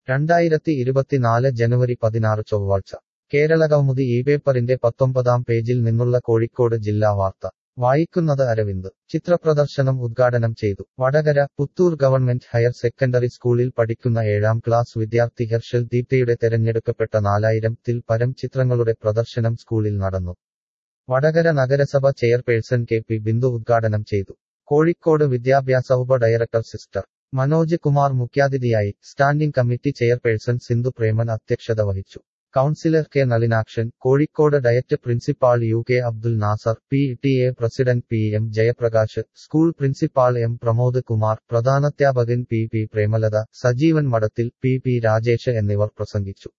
രണ്ടായിരത്തി ഇരുപത്തിനാല് ജനുവരി പതിനാറ് ചൊവ്വാഴ്ച കേരള കൗമുദി ഈ പേപ്പറിന്റെ പത്തൊമ്പതാം പേജിൽ നിന്നുള്ള കോഴിക്കോട് ജില്ലാ വാർത്ത വായിക്കുന്നത് അരവിന്ദ് ചിത്രപ്രദർശനം ഉദ്ഘാടനം ചെയ്തു Vadakara Puthur government higher secondary സ്കൂളിൽ പഠിക്കുന്ന ഏഴാം ക്ലാസ് വിദ്യാർത്ഥി ഹർഷൽ ദീപ്തയുടെ തെരഞ്ഞെടുക്കപ്പെട്ട നാലായിരം ത്തിൽ പരം ചിത്രങ്ങളുടെ പ്രദർശനം സ്കൂളിൽ നടന്നു വടകര നഗരസഭ ചെയർപേഴ്സൺ കെ പി ബിന്ദു ഉദ്ഘാടനം ചെയ്തു കോഴിക്കോട് വിദ്യാഭ്യാസ ഉപ ഡയറക്ടർ സിസ്റ്റർ മനോജ് കുമാർ മുഖ്യാതിഥിയായി standing committee chairperson Sindhu Preman അധ്യക്ഷത വഹിച്ചു councillor K Nalinakshan Kozhikode DIET principal U K Abdul Nasar P T A president P M Jayaprakash school principal M Pramod Kumar പ്രധാനാധ്യാപകൻ P P Premalatha Sajeevan Madathil P P Rajesh എന്നിവർ പ്രസംഗിച്ചു